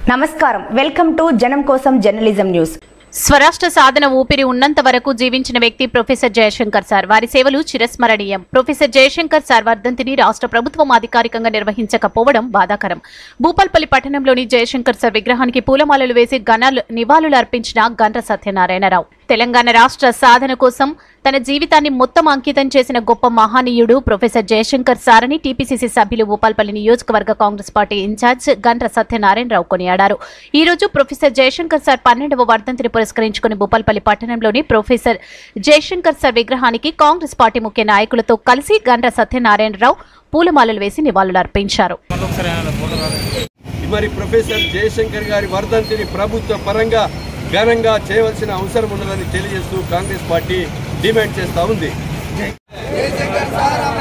నమస్కారం welcome to జనం కోసం జర్నలిజం న్యూస్ స్వరాష్ట్ర సాధన ఊపిరి ఉన్నంత వరకు జీవించిన వ్యక్తి ప్రొఫెసర్ జయశంకర్ సార్ వారి సేవలు చిరస్మరణీయం ప్రొఫెసర్ జయశంకర్ సార్ వర్ధంతిని రాష్ట్ర ప్రభుత్వం అధికారికంగా నిర్వహించకపోవడం బాధాకరం భూపాల్పల్లి పట్టణంలోని జయశంకర్ సార్ విగ్రహానికి పూలమాలలు వేసి ఘనాలు నివాళులు అర్పించిన గండ్ర సత్యనారాయణరావు తెలంగాణ రాష్ట్ర సాధన కోసం తన జీవితాన్ని మొత్తం అంకితం చేసిన గొప్ప మహనీయుడు ప్రొఫెసర్ జయశంకర్ సార్ అని టీపీసీసీ సభ్యులు భూపాల్పల్లి నియోజకవర్గ కాంగ్రెస్ పార్టీ ఇన్ఛార్జ్ గండ్ర సత్యనారాయణరావు కొనియాడారు ఈ రోజు ప్రొఫెసర్ జయశంకర్ సార్ పన్నెండవ వర్ధంతిని పురస్కరించుకుని భూపాల్పల్లి పట్టణంలోని ప్రొఫెసర్ జయశంకర్ సార్ విగ్రహానికి కాంగ్రెస్ పార్టీ ముఖ్య నాయకులతో కలిసి గండ్ర సత్యనారాయణరావు పూలమాలలు వేసి నివాళులు అర్పించారు మరి ప్రొఫెసర్ జయశంకర్ గారి వర్ధంతిని ప్రభుత్వ పరంగా ఘనంగా చేయవలసిన అవసరం ఉన్నదని తెలియజేస్తూ కాంగ్రెస్ పార్టీ డిమాండ్ చేస్తా ఉంది జయశంకర్ సార్